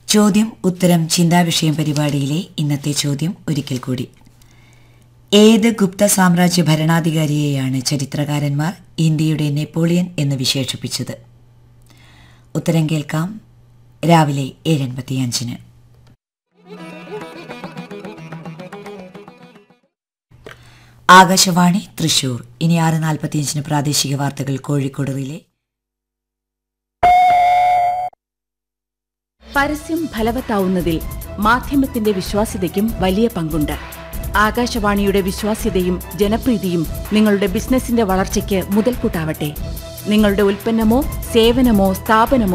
ചോദ്യം ഉത്തരം ചിന്താവിഷയം പരിപാടിയിലെ ഇന്നത്തെ ചോദ്യം ഒരിക്കൽ കൂടി ഏത് ഗുപ്ത സാമ്രാജ്യ ഭരണാധികാരിയെയാണ് ചരിത്രകാരന്മാർ ഇന്ത്യയുടെ നെപ്പോളിയൻ എന്ന് വിശേഷിപ്പിച്ചത് ഉത്തരം കേൾക്കാം രാവിലെ ഏഴ് എൺപത്തിയഞ്ചിന് ആകാശവാണി തൃശൂർ ഇനി ആറ് നാൽപ്പത്തിയഞ്ചിന് പ്രാദേശിക വാർത്തകൾ കോഴിക്കോട് റിലേ പരസ്യം ഫലവത്താവുന്നതിൽ മാധ്യമത്തിന്റെ വിശ്വാസ്യതയ്ക്കും വലിയ പങ്കുണ്ട് ആകാശവാണിയുടെ വിശ്വാസ്യതയും ജനപ്രീതിയും നിങ്ങളുടെ ബിസിനസിന്റെ വളർച്ചയ്ക്ക് മുതൽക്കൂട്ടാവട്ടെ നിങ്ങളുടെ ഉൽപ്പന്നമോ സേവനമോ സ്ഥാപനമോ